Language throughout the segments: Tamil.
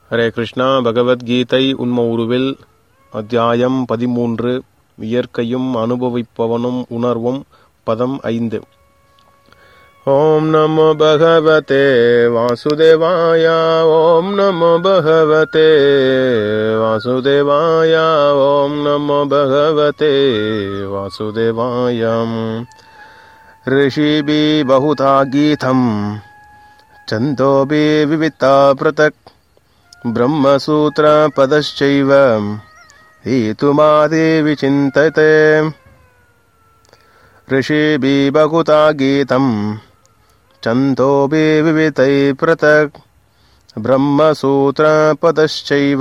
ஹரே கிருஷ்ணா பகவத்கீதை உண்ம உருவில் அத்தியாயம் பதிமூன்று இயற்கையும் அனுபவிப்பவனும் உணர்வும் பதம் ஐந்து ஓம் நமோ பகவதே வாசுதேவாய ஓம் நமோ பகவதே வாசுதேவாய ஓம் நமோ பகவதே வாசுதேவாயம் ऋषिभिः बहुधा गीतम् छन्दोभिः विविधा पृथक् ब्रह्मसूत्रपदश्चैव हेतुमादिविचिन्तते ऋषिभिः बहुधा गीतम् छन्दोभिः विविधैः पृथक् ब्रह्मसूत्रपदश्चैव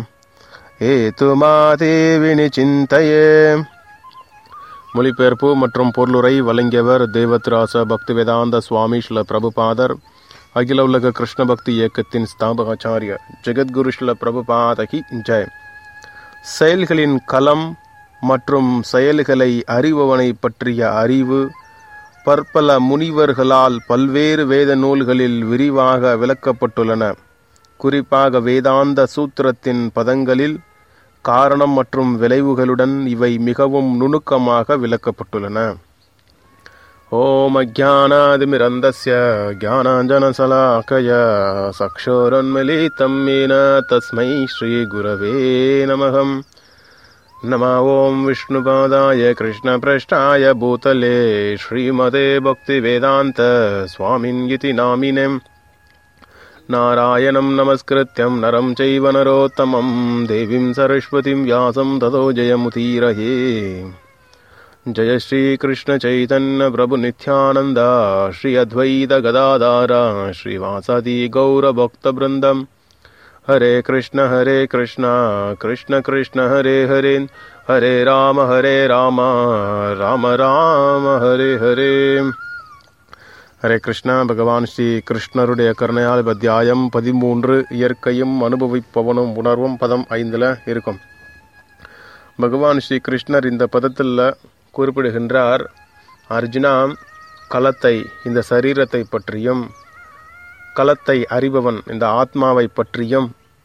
हेतुमादिविनिचिन्तये மொழிபெயர்ப்பு மற்றும் பொருளுரை வழங்கியவர் தேவத்ராச பக்தி வேதாந்த சுவாமி ஸ்ல பிரபுபாதர் அகில உலக கிருஷ்ண பக்தி இயக்கத்தின் ஸ்தாபகாச்சாரிய ஜெகத்குரு ஸ்ல பிரபுபாதகி ஜெய் செயல்களின் களம் மற்றும் செயல்களை அறிபவனை பற்றிய அறிவு பற்பல முனிவர்களால் பல்வேறு வேத நூல்களில் விரிவாக விளக்கப்பட்டுள்ளன குறிப்பாக வேதாந்த சூத்திரத்தின் பதங்களில் காரணம் மற்றும் விளைவுகளுடன் இவை மிகவும் நுணுக்கமாக விளக்கப்பட்டுள்ளன ஓம் அஜானாதிமிரந்தஸ்ய ஜானாஞ்சனசலாக்கய சக்ஷோரன்மிலிதம் மீன தஸ்மை ஸ்ரீ குரவே நமகம் नम ॐ विष्णुपादाय कृष्णपृष्ठाय भूतले श्रीमते भक्तिवेदान्त स्वामिन् इति नामिनेम् नारायणं नमस्कृत्यं नरं चैव नरोत्तमं देवीं सरस्वतीं व्यासं ततो जयमुदीरये जय श्रीकृष्णचैतन्यप्रभुनित्यानन्द श्री अद्वैतगदाधार श्रीवासदि गौरभक्तवृन्दम् हरे कृष्ण हरे कृष्ण कृष्ण कृष्ण हरे हरे हरे राम हरे राम राम राम हरे हरे ஹரே கிருஷ்ணா பகவான் ஸ்ரீ கிருஷ்ணருடைய கருணையால் அத்தியாயம் பதிமூன்று இயற்கையும் அனுபவிப்பவனும் உணர்வும் பதம் ஐந்தில் இருக்கும் பகவான் ஸ்ரீ கிருஷ்ணர் இந்த பதத்தில் குறிப்பிடுகின்றார் அர்ஜுனா களத்தை இந்த சரீரத்தை பற்றியும் களத்தை அறிபவன் இந்த ஆத்மாவை பற்றியும்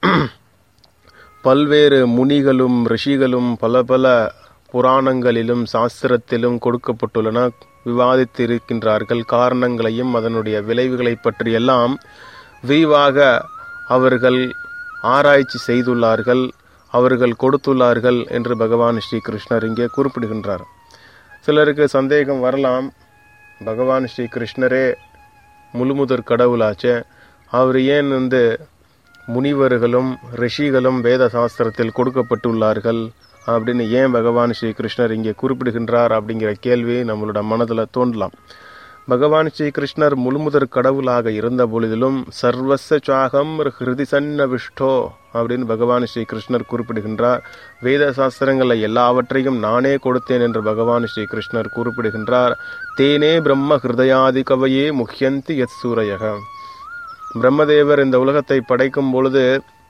பல்வேறு முனிகளும் ரிஷிகளும் பல பல புராணங்களிலும் சாஸ்திரத்திலும் கொடுக்கப்பட்டுள்ளன விவாதித்திருக்கின்றார்கள் காரணங்களையும் அதனுடைய விளைவுகளை பற்றியெல்லாம் விரிவாக அவர்கள் ஆராய்ச்சி செய்துள்ளார்கள் அவர்கள் கொடுத்துள்ளார்கள் என்று பகவான் ஸ்ரீ கிருஷ்ணர் இங்கே குறிப்பிடுகின்றார் சிலருக்கு சந்தேகம் வரலாம் பகவான் ஸ்ரீ கிருஷ்ணரே முழுமுதற் கடவுளாச்சே அவர் ஏன் வந்து முனிவர்களும் ரிஷிகளும் வேத சாஸ்திரத்தில் கொடுக்கப்பட்டுள்ளார்கள் அப்படின்னு ஏன் பகவான் ஸ்ரீ கிருஷ்ணர் இங்கே குறிப்பிடுகின்றார் அப்படிங்கிற கேள்வி நம்மளோட மனதில் தோன்றலாம் பகவான் ஸ்ரீ கிருஷ்ணர் முழுமுதற் கடவுளாக இருந்த பொழுதிலும் சர்வச சாகம் ஹிருதி சன்ன விஷ்டோ அப்படின்னு பகவான் ஸ்ரீ கிருஷ்ணர் குறிப்பிடுகின்றார் வேத சாஸ்திரங்களை எல்லாவற்றையும் நானே கொடுத்தேன் என்று பகவான் ஸ்ரீ கிருஷ்ணர் குறிப்பிடுகின்றார் தேனே பிரம்ம ஹிருதயாதி கவையே முக்கியந்தி எத் சூரையக பிரம்மதேவர் இந்த உலகத்தை படைக்கும் பொழுது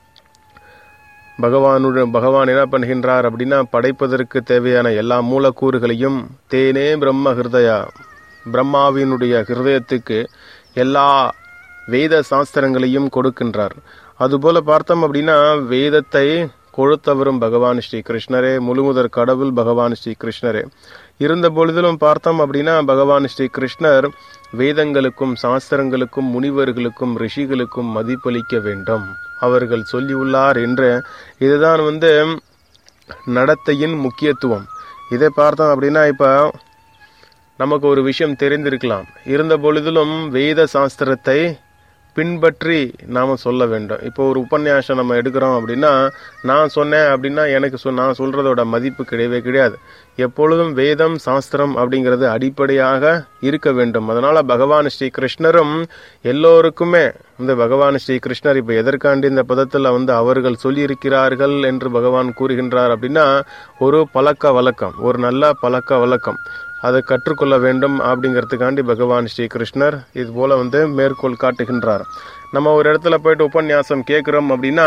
பகவானுடன் பகவான் என்ன பண்ணுகின்றார் அப்படின்னா படைப்பதற்கு தேவையான எல்லா மூலக்கூறுகளையும் தேனே பிரம்ம ஹிருதயா பிரம்மாவினுடைய ஹிருதயத்துக்கு எல்லா வேத சாஸ்திரங்களையும் கொடுக்கின்றார் அதுபோல பார்த்தோம் அப்படின்னா வேதத்தை கொடுத்தவரும் பகவான் ஸ்ரீ கிருஷ்ணரே முழுமுதற் கடவுள் பகவான் ஸ்ரீ கிருஷ்ணரே இருந்த பொழுதிலும் பார்த்தோம் அப்படின்னா பகவான் ஸ்ரீ கிருஷ்ணர் வேதங்களுக்கும் சாஸ்திரங்களுக்கும் முனிவர்களுக்கும் ரிஷிகளுக்கும் மதிப்பளிக்க வேண்டும் அவர்கள் சொல்லியுள்ளார் என்று இதுதான் வந்து நடத்தையின் முக்கியத்துவம் இதை பார்த்தோம் அப்படின்னா இப்போ நமக்கு ஒரு விஷயம் தெரிந்திருக்கலாம் இருந்த பொழுதிலும் வேத சாஸ்திரத்தை பின்பற்றி நாம் சொல்ல வேண்டும் இப்போ ஒரு உபன்யாசம் நம்ம எடுக்கிறோம் அப்படின்னா நான் சொன்னேன் அப்படின்னா எனக்கு சொ நான் சொல்கிறதோட மதிப்பு கிடையவே கிடையாது எப்பொழுதும் வேதம் சாஸ்திரம் அப்படிங்கிறது அடிப்படையாக இருக்க வேண்டும் அதனால் பகவான் ஸ்ரீ கிருஷ்ணரும் எல்லோருக்குமே இந்த பகவான் ஸ்ரீ கிருஷ்ணர் இப்போ எதற்காண்டி இந்த பதத்தில் வந்து அவர்கள் சொல்லியிருக்கிறார்கள் என்று பகவான் கூறுகின்றார் அப்படின்னா ஒரு பழக்க வழக்கம் ஒரு நல்ல பழக்க வழக்கம் அதை கற்றுக்கொள்ள வேண்டும் அப்படிங்கிறதுக்காண்டி பகவான் ஸ்ரீ கிருஷ்ணர் இது போல வந்து மேற்கோள் காட்டுகின்றார் நம்ம ஒரு இடத்துல போயிட்டு உபன்யாசம் கேட்குறோம் அப்படின்னா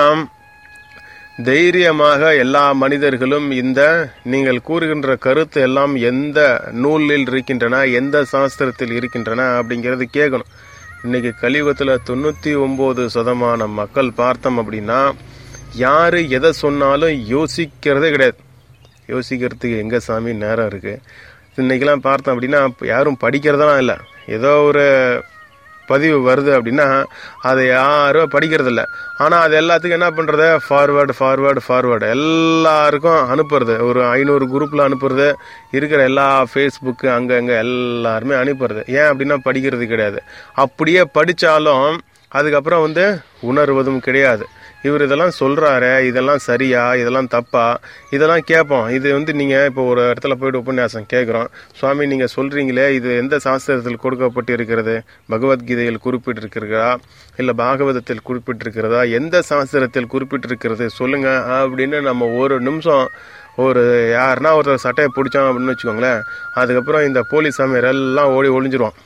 தைரியமாக எல்லா மனிதர்களும் இந்த நீங்கள் கூறுகின்ற கருத்து எல்லாம் எந்த நூலில் இருக்கின்றன எந்த சாஸ்திரத்தில் இருக்கின்றன அப்படிங்கிறது கேட்கணும் இன்னைக்கு கலியுகத்துல தொண்ணூத்தி ஒன்பது சதமான மக்கள் பார்த்தோம் அப்படின்னா யாரு எதை சொன்னாலும் யோசிக்கிறதே கிடையாது யோசிக்கிறதுக்கு எங்க சாமி நேரம் இருக்கு இன்னைக்கெல்லாம் பார்த்தோம் அப்படின்னா யாரும் படிக்கிறதெல்லாம் இல்லை ஏதோ ஒரு பதிவு வருது அப்படின்னா அதை யாரும் படிக்கிறது இல்லை ஆனால் அது எல்லாத்துக்கும் என்ன பண்ணுறது ஃபார்வேர்டு ஃபார்வேர்டு ஃபார்வேர்டு எல்லாருக்கும் அனுப்புறது ஒரு ஐநூறு குரூப்பில் அனுப்புறது இருக்கிற எல்லா ஃபேஸ்புக்கு அங்கே அங்கே எல்லாருமே அனுப்புறது ஏன் அப்படின்னா படிக்கிறது கிடையாது அப்படியே படித்தாலும் அதுக்கப்புறம் வந்து உணர்வதும் கிடையாது இவர் இதெல்லாம் சொல்றாரு இதெல்லாம் சரியா இதெல்லாம் தப்பா இதெல்லாம் கேட்போம் இது வந்து நீங்க இப்போ ஒரு இடத்துல போயிட்டு உபன்யாசம் கேட்குறோம் சுவாமி நீங்க சொல்றீங்களே இது எந்த சாஸ்திரத்தில் கொடுக்கப்பட்டு இருக்கிறது பகவத்கீதையில் குறிப்பிட்டிருக்கிறதா இல்ல பாகவதத்தில் குறிப்பிட்டிருக்கிறதா எந்த சாஸ்திரத்தில் குறிப்பிட்டிருக்கிறது சொல்லுங்க அப்படின்னு நம்ம ஒரு நிமிஷம் ஒரு யாருன்னா ஒருத்தர் சட்டையை பிடிச்சோம் அப்படின்னு வச்சுக்கோங்களேன் அதுக்கப்புறம் இந்த போலீஸ் சாமியார் எல்லாம் ஓடி ஒளிஞ்சிருவான்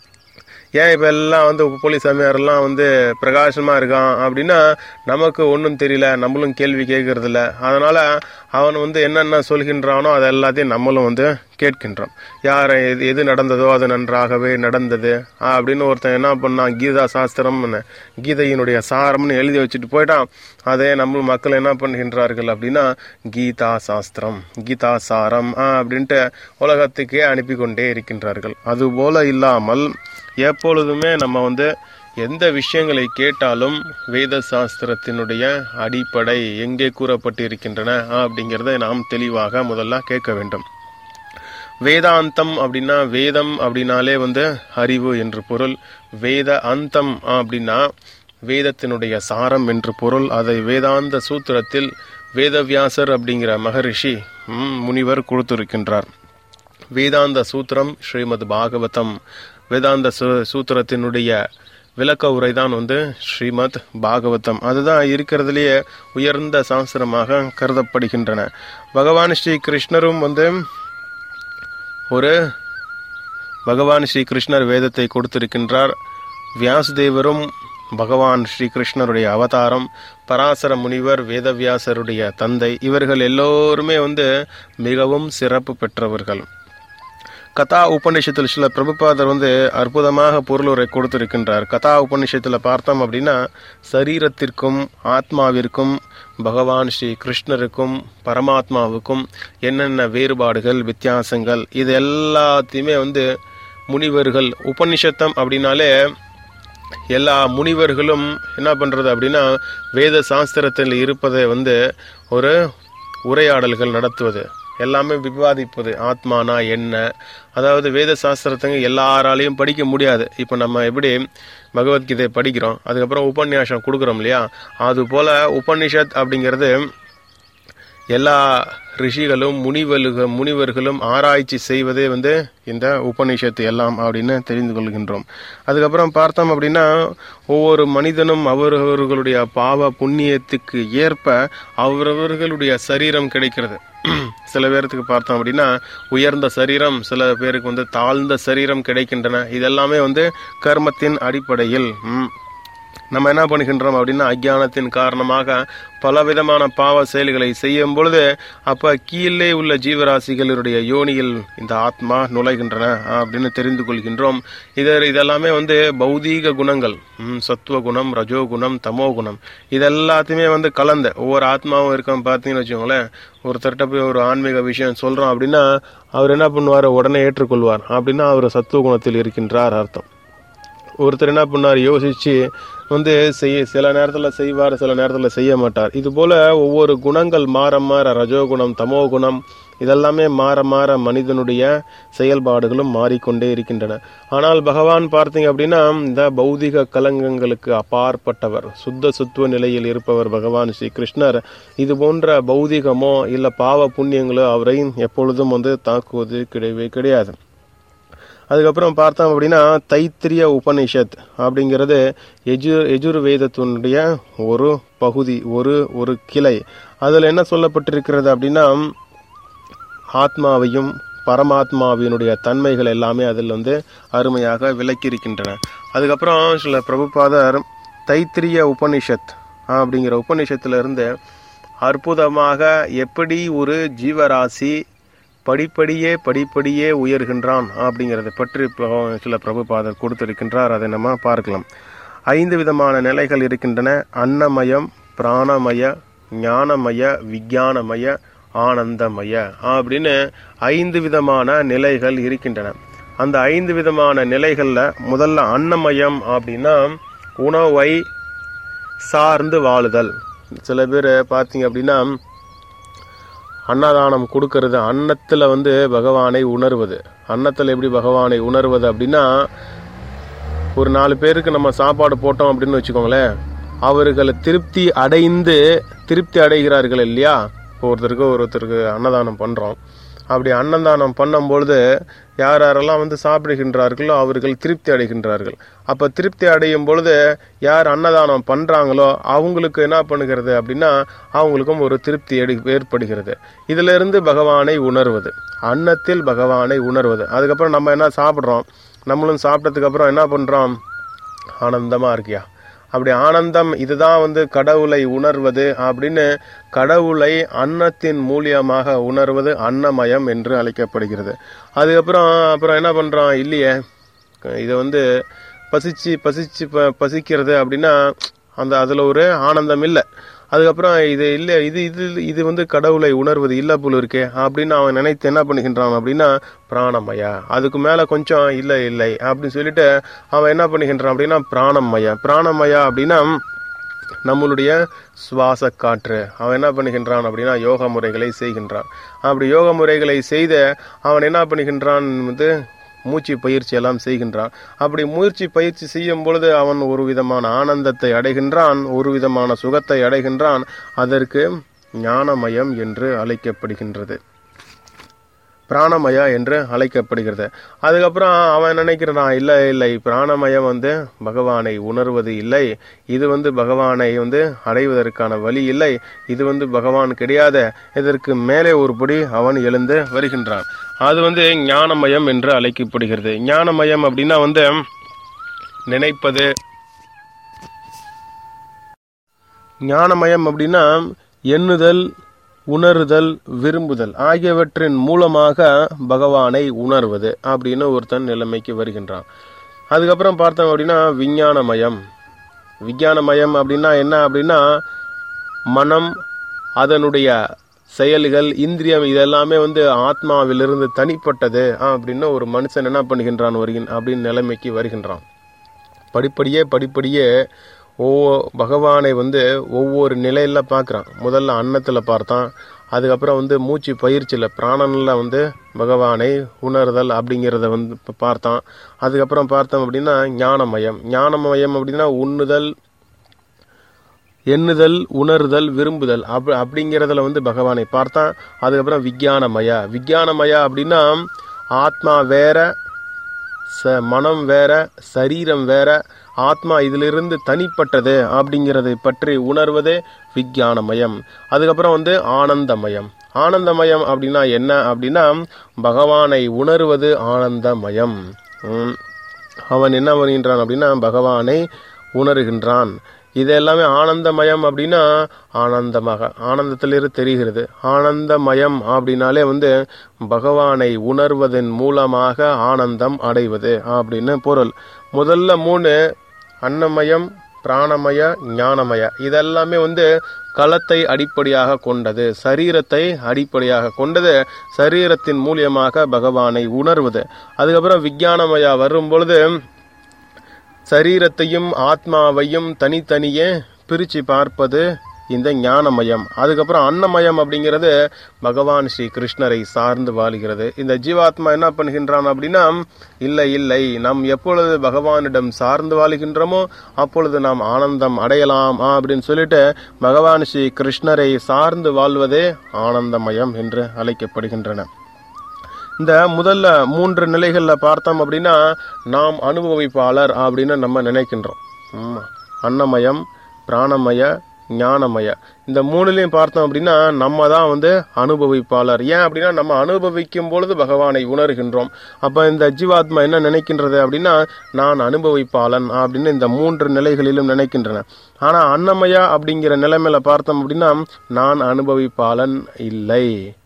ஏன் இப்போ எல்லாம் வந்து போலீஸ் சாமியாரெல்லாம் வந்து பிரகாசமாக இருக்கான் அப்படின்னா நமக்கு ஒன்றும் தெரியல நம்மளும் கேள்வி கேட்கறது இல்ல அதனால அவன் வந்து என்னென்ன சொல்கின்றானோ அது எல்லாத்தையும் நம்மளும் வந்து கேட்கின்றோம் யார் எது எது நடந்ததோ அது நன்றாகவே நடந்தது அப்படின்னு ஒருத்தன் என்ன பண்ணான் கீதா சாஸ்திரம்னு கீதையினுடைய சாரம்னு எழுதி வச்சுட்டு போயிட்டான் அதே நம்ம மக்கள் என்ன பண்ணுகின்றார்கள் அப்படின்னா கீதா சாஸ்திரம் கீதா சாரம் அப்படின்ட்டு உலகத்துக்கே அனுப்பி கொண்டே இருக்கின்றார்கள் அதுபோல இல்லாமல் எப்பொழுதுமே நம்ம வந்து எந்த விஷயங்களை கேட்டாலும் வேத சாஸ்திரத்தினுடைய அடிப்படை எங்கே கூறப்பட்டிருக்கின்றன அப்படிங்கிறத நாம் தெளிவாக முதல்ல கேட்க வேண்டும் வேதாந்தம் அப்படின்னா வேதம் அப்படின்னாலே வந்து அறிவு என்று பொருள் வேத அந்தம் அப்படின்னா வேதத்தினுடைய சாரம் என்று பொருள் அதை வேதாந்த சூத்திரத்தில் வேதவியாசர் அப்படிங்கிற மகரிஷி ம், முனிவர் கொடுத்திருக்கின்றார் வேதாந்த சூத்திரம் ஸ்ரீமத் பாகவதம் வேதாந்த சூ- சூத்திரத்தினுடைய விளக்க உரைதான் வந்து ஸ்ரீமத் பாகவதம் அதுதான் இருக்கிறதுலேயே உயர்ந்த சாஸ்திரமாக கருதப்படுகின்றன பகவான் ஸ்ரீ கிருஷ்ணரும் வந்து ஒரு பகவான் ஸ்ரீ கிருஷ்ணர் வேதத்தை கொடுத்திருக்கின்றார் வியாசதேவரும் பகவான் ஸ்ரீ கிருஷ்ணருடைய அவதாரம் பராசர முனிவர் வேதவியாசருடைய தந்தை இவர்கள் எல்லோருமே வந்து மிகவும் சிறப்பு பெற்றவர்கள் கதா உபநிஷத்தில் சில பிரபுபாதர் வந்து அற்புதமாக பொருளுரை கொடுத்திருக்கின்றார் கதா உபநிஷத்தில் பார்த்தோம் அப்படின்னா சரீரத்திற்கும் ஆத்மாவிற்கும் பகவான் ஸ்ரீ கிருஷ்ணருக்கும் பரமாத்மாவுக்கும் என்னென்ன வேறுபாடுகள் வித்தியாசங்கள் இது எல்லாத்தையுமே வந்து முனிவர்கள் உபநிஷத்தம் அப்படின்னாலே எல்லா முனிவர்களும் என்ன பண்றது அப்படின்னா வேத சாஸ்திரத்தில் இருப்பதை வந்து ஒரு உரையாடல்கள் நடத்துவது எல்லாமே விவாதிப்பது ஆத்மானா என்ன அதாவது வேத சாஸ்திரத்துங்க எல்லாராலையும் படிக்க முடியாது இப்போ நம்ம எப்படி பகவத்கீதை படிக்கிறோம் அதுக்கப்புறம் உபன்யாசம் கொடுக்குறோம் இல்லையா அது போல உபனிஷத் அப்படிங்கிறது எல்லா ரிஷிகளும் முனிவலுக முனிவர்களும் ஆராய்ச்சி செய்வதே வந்து இந்த உபனிஷத்து எல்லாம் அப்படின்னு தெரிந்து கொள்கின்றோம் அதுக்கப்புறம் பார்த்தோம் அப்படின்னா ஒவ்வொரு மனிதனும் அவரவர்களுடைய பாவ புண்ணியத்துக்கு ஏற்ப அவரவர்களுடைய சரீரம் கிடைக்கிறது சில பேர்த்துக்கு பார்த்தோம் அப்படின்னா உயர்ந்த சரீரம் சில பேருக்கு வந்து தாழ்ந்த சரீரம் கிடைக்கின்றன இதெல்லாமே வந்து கர்மத்தின் அடிப்படையில் ம், நம்ம என்ன பண்ணுகின்றோம் அப்படின்னா அஜ்ஞானத்தின் காரணமாக பலவிதமான பாவ செயல்களை செய்யும் பொழுது அப்ப கீழே உள்ள ஜீவராசிகளுடைய யோனியில் இந்த ஆத்மா நுழைகின்றன அப்படின்னு தெரிந்து கொள்கின்றோம் இது இதெல்லாமே வந்து பௌதீக குணங்கள் ம், சத்துவ குணம் ரஜோ குணம் தமோ குணம் இதெல்லாத்தையுமே வந்து கலந்த ஒவ்வொரு ஆத்மாவும் இருக்கும் பார்த்தீங்கன்னு வச்சுக்கோங்களேன் ஒருத்தர்கிட்ட போய் ஒரு ஆன்மீக விஷயம் சொல்றோம் அப்படின்னா அவர் என்ன பண்ணுவார் உடனே ஏற்றுக்கொள்வார் அப்படின்னா அவர் சத்துவ குணத்தில் இருக்கின்றார் அர்த்தம் ஒருத்தர் என்ன பண்ணார் யோசிச்சு வந்து செய்ய சில நேரத்தில் செய்வார் சில நேரத்தில் செய்ய மாட்டார் இது போல ஒவ்வொரு குணங்கள் மாற மாற ரஜோகுணம் தமோ குணம் இதெல்லாமே மாற மாற மனிதனுடைய செயல்பாடுகளும் மாறிக்கொண்டே இருக்கின்றன ஆனால் பகவான் பார்த்தீங்க அப்படின்னா இந்த பௌதிக கலங்கங்களுக்கு அப்பாற்பட்டவர் சுத்த சுத்துவ நிலையில் இருப்பவர் பகவான் ஸ்ரீ கிருஷ்ணர் இது போன்ற பௌதிகமோ இல்ல பாவ புண்ணியங்களோ அவரை எப்பொழுதும் வந்து தாக்குவது கிடையவே கிடையாது அதுக்கப்புறம் பார்த்தோம் அப்படின்னா தைத்திரிய உபனிஷத் அப்படிங்கிறது எஜு எஜுர்வேதத்தினுடைய ஒரு பகுதி ஒரு ஒரு கிளை அதில் என்ன சொல்லப்பட்டிருக்கிறது அப்படின்னா ஆத்மாவையும் பரமாத்மாவினுடைய தன்மைகள் எல்லாமே அதில் வந்து அருமையாக விளக்கியிருக்கின்றன அதுக்கப்புறம் சில பிரபுபாதர் தைத்திரிய உபனிஷத் அப்படிங்கிற உபனிஷத்துல இருந்து அற்புதமாக எப்படி ஒரு ஜீவராசி படிப்படியே படிப்படியே உயர்கின்றான் அப்படிங்கிறத பற்றி பகவான் சில பிரபுபாதர் கொடுத்திருக்கின்றார் அதை நம்ம பார்க்கலாம் ஐந்து விதமான நிலைகள் இருக்கின்றன அன்னமயம் பிராணமய ஞானமய விஞ்ஞானமய ஆனந்தமய அப்படின்னு ஐந்து விதமான நிலைகள் இருக்கின்றன அந்த ஐந்து விதமான நிலைகள்ல முதல்ல அன்னமயம் அப்படின்னா உணவை சார்ந்து வாழுதல் சில பேர் பார்த்தீங்க அப்படின்னா அன்னதானம் கொடுக்கறது அன்னத்தில் வந்து பகவானை உணர்வது அன்னத்தில் எப்படி பகவானை உணர்வது அப்படின்னா ஒரு நாலு பேருக்கு நம்ம சாப்பாடு போட்டோம் அப்படின்னு வச்சுக்கோங்களேன் அவர்களை திருப்தி அடைந்து திருப்தி அடைகிறார்கள் இல்லையா இப்போ ஒருத்தருக்கு ஒருத்தருக்கு அன்னதானம் பண்ணுறோம் அப்படி அன்னதானம் பண்ணும்பொழுது யார் யாரெல்லாம் வந்து சாப்பிடுகின்றார்களோ அவர்கள் திருப்தி அடைகின்றார்கள் அப்போ திருப்தி அடையும் பொழுது யார் அன்னதானம் பண்ணுறாங்களோ அவங்களுக்கு என்ன பண்ணுகிறது அப்படின்னா அவங்களுக்கும் ஒரு திருப்தி எடு ஏற்படுகிறது இதிலிருந்து பகவானை உணர்வது அன்னத்தில் பகவானை உணர்வது அதுக்கப்புறம் நம்ம என்ன சாப்பிட்றோம் நம்மளும் சாப்பிட்டதுக்கு அப்புறம் என்ன பண்ணுறோம் ஆனந்தமாக இருக்கியா அப்படி ஆனந்தம் இதுதான் வந்து கடவுளை உணர்வது அப்படின்னு கடவுளை அன்னத்தின் மூலியமாக உணர்வது அன்னமயம் என்று அழைக்கப்படுகிறது அதுக்கப்புறம் அப்புறம் என்ன பண்ணுறோம் இல்லையே இதை வந்து பசிச்சு பசிச்சு ப பசிக்கிறது அப்படின்னா அந்த அதில் ஒரு ஆனந்தம் இல்லை அதுக்கப்புறம் இது இல்லை இது இது இது வந்து கடவுளை உணர்வது இல்லை போல இருக்கே அப்படின்னு அவன் நினைத்து என்ன பண்ணுகின்றான் அப்படின்னா பிராணமயா அதுக்கு மேலே கொஞ்சம் இல்லை இல்லை அப்படின்னு சொல்லிட்டு அவன் என்ன பண்ணுகின்றான் அப்படின்னா பிராணமயா பிராணமயா அப்படின்னா நம்மளுடைய சுவாச காற்று அவன் என்ன பண்ணுகின்றான் அப்படின்னா யோக முறைகளை செய்கின்றான் அப்படி யோக முறைகளை செய்த அவன் என்ன பண்ணுகின்றான் வந்து மூச்சு பயிற்சி எல்லாம் செய்கின்றான் அப்படி மூச்சு பயிற்சி செய்யும் பொழுது அவன் ஒரு விதமான ஆனந்தத்தை அடைகின்றான் ஒரு விதமான சுகத்தை அடைகின்றான் அதற்கு ஞானமயம் என்று அழைக்கப்படுகின்றது பிராணமயா என்று அழைக்கப்படுகிறது அதுக்கப்புறம் அவன் நினைக்கிறான் இல்லை இல்லை பிராணமயம் வந்து பகவானை உணர்வது இல்லை இது வந்து பகவானை வந்து அடைவதற்கான வழி இல்லை இது வந்து பகவான் கிடையாத இதற்கு மேலே ஒருபடி அவன் எழுந்து வருகின்றான் அது வந்து ஞானமயம் என்று அழைக்கப்படுகிறது ஞானமயம் அப்படின்னா வந்து நினைப்பது ஞானமயம் அப்படின்னா எண்ணுதல் உணருதல் விரும்புதல் ஆகியவற்றின் மூலமாக பகவானை உணர்வது அப்படின்னு ஒருத்தன் நிலைமைக்கு வருகின்றான் அதுக்கப்புறம் பார்த்தோம் அப்படின்னா விஞ்ஞானமயம் விஞ்ஞானமயம் அப்படின்னா என்ன அப்படின்னா மனம் அதனுடைய செயல்கள் இந்திரியம் இதெல்லாமே வந்து ஆத்மாவிலிருந்து தனிப்பட்டது அப்படின்னு ஒரு மனுஷன் என்ன பண்ணுகின்றான் வருகின் அப்படின்னு நிலைமைக்கு வருகின்றான் படிப்படியே படிப்படியே ஒவ்வொ பகவானை வந்து ஒவ்வொரு நிலையில பார்க்குறான் முதல்ல அன்னத்தில் பார்த்தான் அதுக்கப்புறம் வந்து மூச்சு பயிற்சியில் பிராணனில் வந்து பகவானை உணர்தல் அப்படிங்கிறத வந்து இப்ப பார்த்தான் அதுக்கப்புறம் பார்த்தோம் அப்படின்னா ஞானமயம் ஞானமயம் அப்படின்னா உண்ணுதல் எண்ணுதல் உணர்தல் விரும்புதல் அப் அப்படிங்கிறதுல வந்து பகவானை பார்த்தான் அதுக்கப்புறம் விஞ்ஞானமயா விஞ்ஞானமயா அப்படின்னா ஆத்மா வேற ச மனம் வேற சரீரம் வேற ஆத்மா இதிலிருந்து தனிப்பட்டது அப்படிங்கிறதை பற்றி உணர்வதே விஞ்ஞானமயம் அதுக்கப்புறம் வந்து ஆனந்தமயம் ஆனந்தமயம் அப்படின்னா என்ன அப்படின்னா பகவானை உணர்வது ஆனந்தமயம் ம். அவன் என்ன பண்ணுகின்றான் அப்படின்னா பகவானை உணர்கின்றான் இது எல்லாமே ஆனந்தமயம் அப்படின்னா ஆனந்தமாக ஆனந்தத்திலிருந்து தெரிகிறது ஆனந்தமயம் அப்படின்னாலே வந்து பகவானை உணர்வதன் மூலமாக ஆனந்தம் அடைவது அப்படின்னு பொருள் முதல்ல மூணு அன்னமயம் பிராணமய ஞானமய இதெல்லாமே வந்து களத்தை அடிப்படையாக கொண்டது சரீரத்தை அடிப்படையாக கொண்டது சரீரத்தின் மூலியமாக பகவானை உணர்வது அதுக்கப்புறம் விஞ்ஞானமயா வரும் பொழுது சரீரத்தையும் ஆத்மாவையும் தனித்தனியே பிரிச்சு பார்ப்பது இந்த ஞானமயம் அதுக்கப்புறம் அன்னமயம் அப்படிங்கிறது பகவான் ஸ்ரீ கிருஷ்ணரை சார்ந்து வாழ்கிறது இந்த ஜீவாத்மா என்ன பண்ணுகின்றான் அப்படின்னா இல்லை இல்லை நாம் எப்பொழுது பகவானிடம் சார்ந்து வாழுகின்றோமோ அப்பொழுது நாம் ஆனந்தம் அடையலாம் ஆ, அப்படின்னு சொல்லிட்டு பகவான் ஸ்ரீ கிருஷ்ணரை சார்ந்து வாழ்வதே ஆனந்தமயம் என்று அழைக்கப்படுகின்றன இந்த முதல்ல மூன்று நிலைகள்ல பார்த்தோம் அப்படின்னா நாம் அனுபவிப்பாளர் அப்படின்னு நம்ம நினைக்கின்றோம் ஆமா. அன்னமயம் பிராணமய ஞானமய இந்த மூணுலையும் பார்த்தோம் அப்படின்னா நம்ம தான் வந்து அனுபவிப்பாளர் ஏன் அப்படின்னா நம்ம அனுபவிக்கும் பொழுது பகவானை உணர்கின்றோம் அப்ப இந்த ஜீவாத்மா என்ன நினைக்கின்றது அப்படின்னா நான் அனுபவிப்பாளன் அப்படின்னு இந்த மூன்று நிலைகளிலும் நினைக்கின்றன ஆனா அன்னமயா அப்படிங்கிற நிலைமையில பார்த்தோம் அப்படின்னா நான் அனுபவிப்பாளன் இல்லை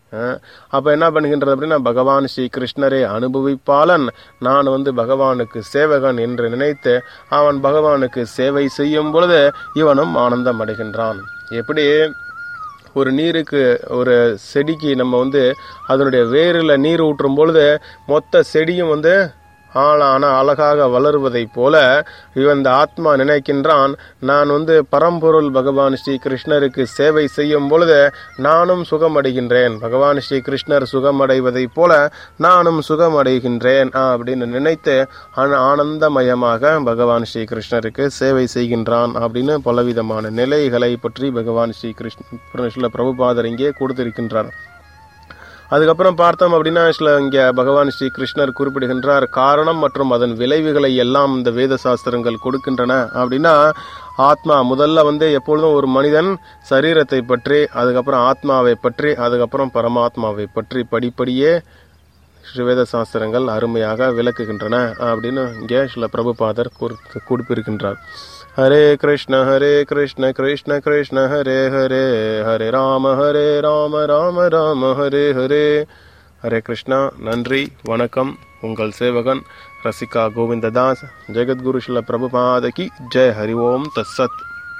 அஹ், அப்ப என்ன பண்ணுகின்றது அப்படின்னா பகவான் ஸ்ரீ கிருஷ்ணரே அனுபவிப்பாளன் நான் வந்து பகவானுக்கு சேவகன் என்று நினைத்து அவன் பகவானுக்கு சேவை செய்யும் பொழுது இவனும் ஆனந்தம் அடைகின்றான் எப்படி ஒரு நீருக்கு ஒரு செடிக்கு நம்ம வந்து அதனுடைய வேரில் நீர் ஊற்றும் பொழுது மொத்த செடியும் வந்து ஆளான அழகாக வளருவதைப் போல இவன் இந்த ஆத்மா நினைக்கின்றான் நான் வந்து பரம்பொருள் பகவான் ஸ்ரீ கிருஷ்ணருக்கு சேவை செய்யும் பொழுது நானும் சுகமடைகின்றேன் பகவான் ஸ்ரீ கிருஷ்ணர் சுகமடைவதைப் போல நானும் சுகமடைகின்றேன் ஆ, அப்படின்னு நினைத்து ஆன- ஆனந்தமயமாக பகவான் ஸ்ரீ கிருஷ்ணருக்கு சேவை செய்கின்றான் அப்படின்னு பலவிதமான நிலைகளை பற்றி பகவான் ஸ்ரீ கிருஷ்ண ஸ்ரீல பிரபுபாதர் இங்கே கொடுத்திருக்கின்றார் அதுக்கப்புறம் பார்த்தோம் அப்படின்னா சில இங்க பகவான் ஸ்ரீ கிருஷ்ணர் குறிப்பிடுகின்றார் காரணம் மற்றும் அதன் விளைவுகளை எல்லாம் இந்த வேத சாஸ்திரங்கள் கொடுக்கின்றன அப்படின்னா ஆத்மா முதல்ல வந்து எப்பொழுதும் ஒரு மனிதன் சரீரத்தை பற்றி அதுக்கப்புறம் ஆத்மாவை பற்றி அதுக்கப்புறம் பரமாத்மாவை பற்றி படிப்படியே ஸ்ரீ வேத சாஸ்திரங்கள் அருமையாக விளக்குகின்றன அப்படின்னு இங்கே சில பிரபுபாதர் குறி- குறிப்பிருக்கின்றார் ஹரே கிருஷ்ண ஹரே கிருஷ்ண கிருஷ்ண கிருஷ்ண ஹரே ஹரே ஹரே ராம ஹரே ராம ராம ராம ஹரே ஹரே ஹரே கிருஷ்ணா நன்றி வணக்கம் உங்கள் சேவகன் ரசிகா கோவிந்ததாஸ் ஜெகத்குரு ஸ்ரீல பிரபுபாத கி ஜெய் ஹரி ஓம் தத்சத்